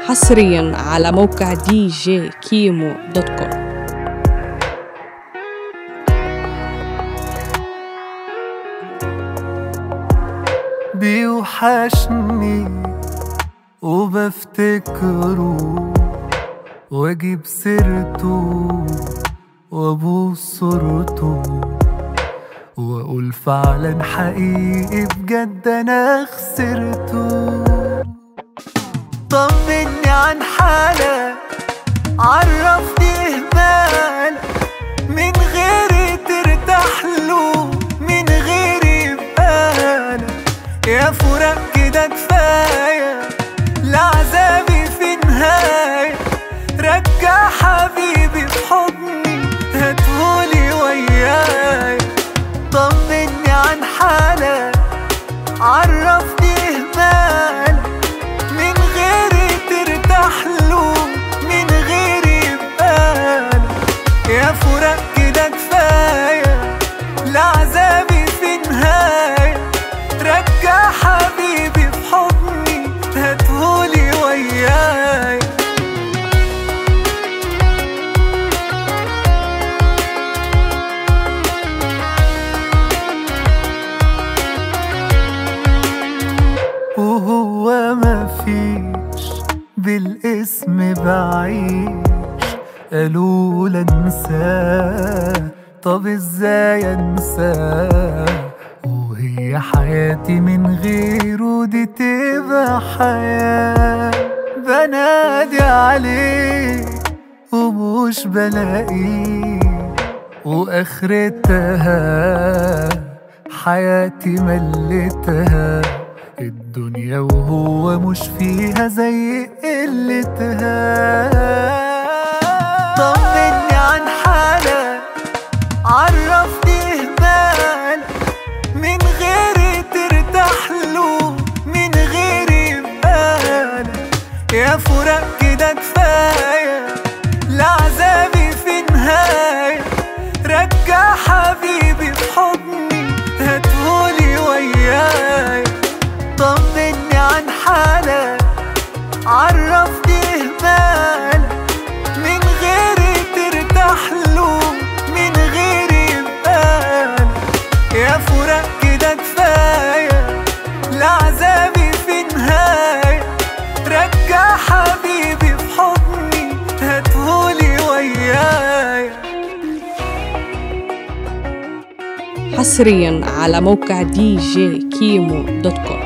حصريا على موقع دي جي كيمو دوت كوم بيوحشني وبفتكره واجيب سيرته وابوس صورته واقول فعلا حقيقي بجد انا خسرته طمني عن حالك عرفني اهمال من غيري ترتاح له من غيري يبقالك يا فراق كده كفايه لعذابي في نهايه رجع حبيبي في حضني هاتهولي وياي طمني عن حالك عرفني اهمال من غيري ترتاح له من غيري يبقالك يا فراق كده كفايه لعذابي في نهايه رجع حبيبي في حضني هاتهولي وياي وهو مفيش بالاسم بعيش قالوا لا انساه طب ازاي انساه وهي حياتي من غيره دي تبقى حياة بنادي عليه ومش بلاقيه واخرتها حياتي ملتها الدنيا وهو مش فيها زي قلتها طمني عن حالك عرفني اهمال من غيري ترتاح له من غيري يبقالك يا فراق كده كفايه لعذابي في نهايه رجع حبيبي في حضني هاتهولي وياي طمني عن حالك عرفني اهمال من غيري ترتاح له من غيري يبقالك يا فراق كده كفايه لعذابي في نهايه رجع حبيبي في حضني هاتهولي وياي حصريا على موقع دي جي كيمو دوت كوم